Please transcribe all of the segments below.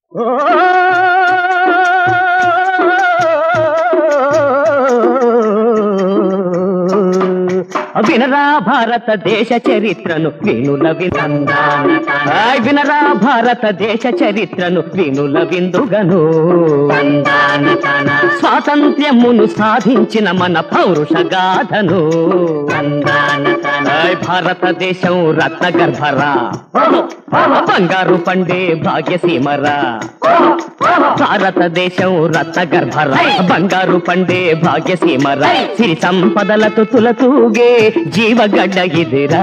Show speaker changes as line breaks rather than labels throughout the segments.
వినరా భారతదేశ చరిత్రను వినుల వినందాన ఆయ్ వినరా భారతదేశ చరిత్రను వినుల విందుగను స్వాతంత్ర్యమును సాధించిన మన పౌరుష గాథను ఆయ్ భారతదేశం రత్న గర్భరా బంగారు పండే భాగ్యసీమరా భారతదేశం రత్న గర్భరా బంగారు పండే భాగ్యసీమరా సిరి సంపదలతో తులతూగే జీవగడ్డ ఇదిరా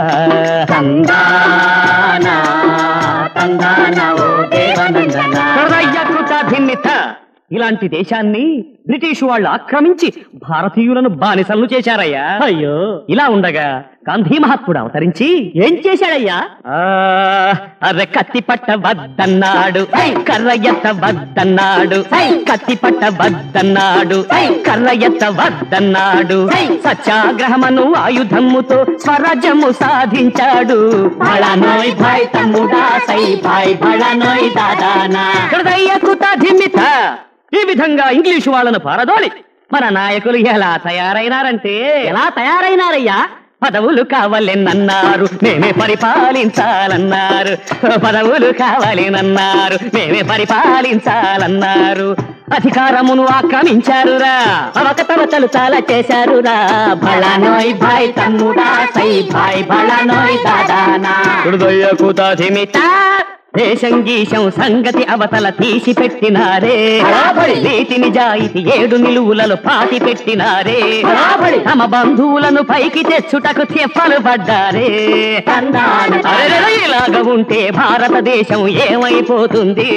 తందానా తందానా ఓ దేవనందన హృదయకృత భిన్నిత ఇలాంటి దేశాన్ని బ్రిటిష్ వాళ్ళు ఆక్రమించి భారతీయులను బానిసలను చేశారయ్యా అయ్యో ఇలా ఉండగా గాంధీ మహాత్ముడు అవతరించి ఏం చేశాడయ్యా అరే కత్తి పట్ట వద్దన్నాడు కర్ర ఎత్త వద్దన్నాడు కత్తి పట్ట వద్దన్నాడు కర్ర ఎత్త వద్దన్నాడు సత్యాగ్రహమను ఆయుధముతో స్వరాజ్యము సాధించాడు భళనోయ్ భాయ్ తమ్ముడా సై భాయ్ భళనోయ్ దాదానా హృదయకు ధిమిత ఈ విధంగా ఇంగ్లీషు వాళ్ళను పారదోలి మన నాయకులు ఎలా తయారైనారంటే ఎలా తయారైనారయ్యా పదవులు కావాలెనన్నారు మేమే పరిపాలించాలన్నారు పదవులు కావాలెనన్నారు మేమే పరిపాలించాలన్నారు అధికారమును ఆక్రమించారురా అవకతవకలు చాలా చేశారురా భళనోయ్ భాయ్ తమ్ముడా సై భాయ్ భళనోయ్ దాదానా హృదయకు తాధిమిత దేశం గీశం సంగతి అవతల తీసి పెట్టినారే నీతి నిజాయితీ ఏడు నిలువులలో పాతి పెట్టినారే తమ బంధువులను పైకి తెచ్చుటకు తెప్పలు పడ్డారే అరెరెరె, ఇలాగ ఉంటే భారతదేశం ఏమైపోతుంది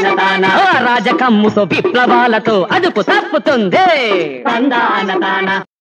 ఆ రాజకమ్ముతో విప్లవాలతో అదుపు తప్పుతుంది